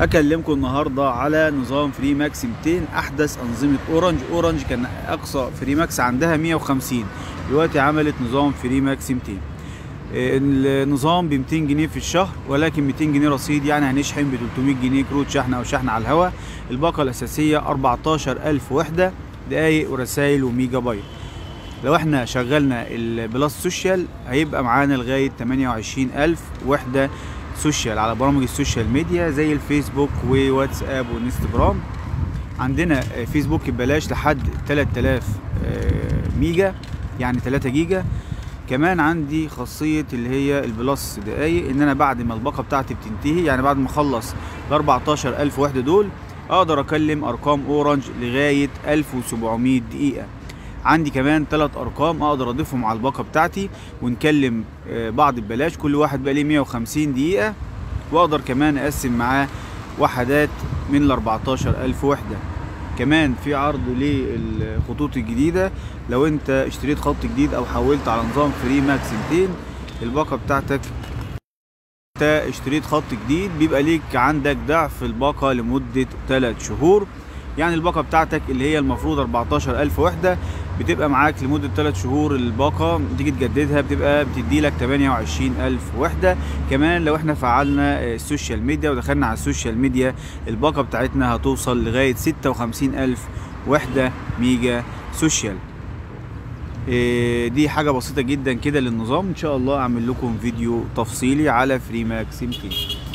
اكلمكم النهارده على نظام فري ماكس 200 احدث انظمه اورنج اورنج كان اقصى فري ماكس عندها 150 دلوقتي عملت نظام فري ماكس 200 النظام ب 200 جنيه في الشهر ولكن 200 جنيه رصيد يعني هنشحن ب 300 جنيه كروت شحن او شحن على الهواء الباقه الاساسيه 14000 وحده دقايق ورسائل وميجا بايت لو احنا شغلنا البلس سوشيال هيبقى معانا لغايه 28000 وحده سوشيال على برامج السوشيال ميديا زي الفيسبوك وواتساب وانستجرام عندنا فيسبوك ببلاش لحد 3000 ميجا يعني 3 جيجا كمان عندي خاصية اللي هي البلس دقايق ان انا بعد ما الباقة بتاعتي بتنتهي يعني بعد ما اخلص ال 14000 وحدة دول اقدر اكلم ارقام اورنج لغاية 1700 دقيقة عندي كمان ثلاث ارقام اقدر اضيفهم على الباقة بتاعتي ونكلم بعض ببلاش كل واحد بقى ليه 150 دقيقة واقدر كمان اقسم معاه وحدات من ال 14000 وحدة كمان في عرض للخطوط الجديدة لو انت اشتريت خط جديد او حولت على نظام فري ماكس 200 الباقة بتاعتك انت اشتريت خط جديد بيبقى ليك عندك ضعف الباقة لمدة 3 شهور يعني الباقة بتاعتك اللي هي المفروض 14000 وحدة بتبقى معاك لمدة 3 شهور الباقة تيجي تجددها بتبقى بتدي لك 28000 وحدة كمان لو احنا فعلنا السوشيال ميديا ودخلنا على السوشيال ميديا الباقة بتاعتنا هتوصل لغاية 56000 وحدة ميجا سوشيال دي حاجة بسيطة جدا كده للنظام ان شاء الله اعمل لكم فيديو تفصيلي على فري ماكس 200